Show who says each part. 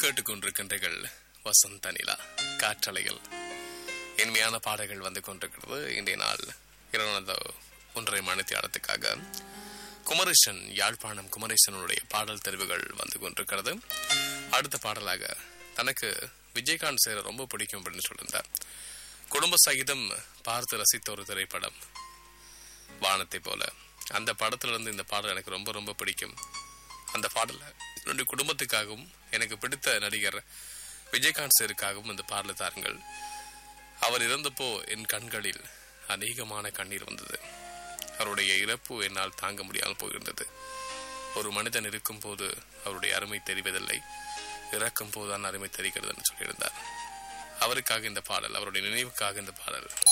Speaker 1: கேட்டுக்கொண்டிருக்கின்றீர்கள் வசந்த நிலா காற்றலைகள் இனிமையான பாடல்கள் வந்து கொண்டிருக்கிறது இன்றைய நாள் இரவு ஒன்றரை மணித்தியாலத்துக்காக குமரேசன் யாழ்ப்பாணம் குமரேசனுடைய பாடல் தெரிவுகள் வந்து கொண்டிருக்கிறது அடுத்த பாடலாக தனக்கு விஜயகாந்த் சேர ரொம்ப பிடிக்கும் அப்படின்னு சொல்லியிருந்தார் குடும்ப சகிதம் பார்த்து ரசித்த ஒரு திரைப்படம் வானத்தை போல அந்த படத்துல இருந்து இந்த பாடல் எனக்கு ரொம்ப ரொம்ப பிடிக்கும் அந்த பாடல என்னுடைய குடும்பத்துக்காகவும் எனக்கு பிடித்த நடிகர் விஜயகாந்த் சேருக்காகவும் இந்த பாடலை தாருங்கள் அவர் இறந்தப்போ என் கண்களில் அநேகமான கண்ணீர் வந்தது அவருடைய இறப்பு என்னால் தாங்க முடியாமல் போகின்றது ஒரு மனிதன் இருக்கும் போது அவருடைய அருமை தெரிவதில்லை இறக்கும் போதுதான் அருமை தெரிகிறது என்று சொல்லியிருந்தார் அவருக்காக இந்த பாடல் அவருடைய நினைவுக்காக இந்த பாடல்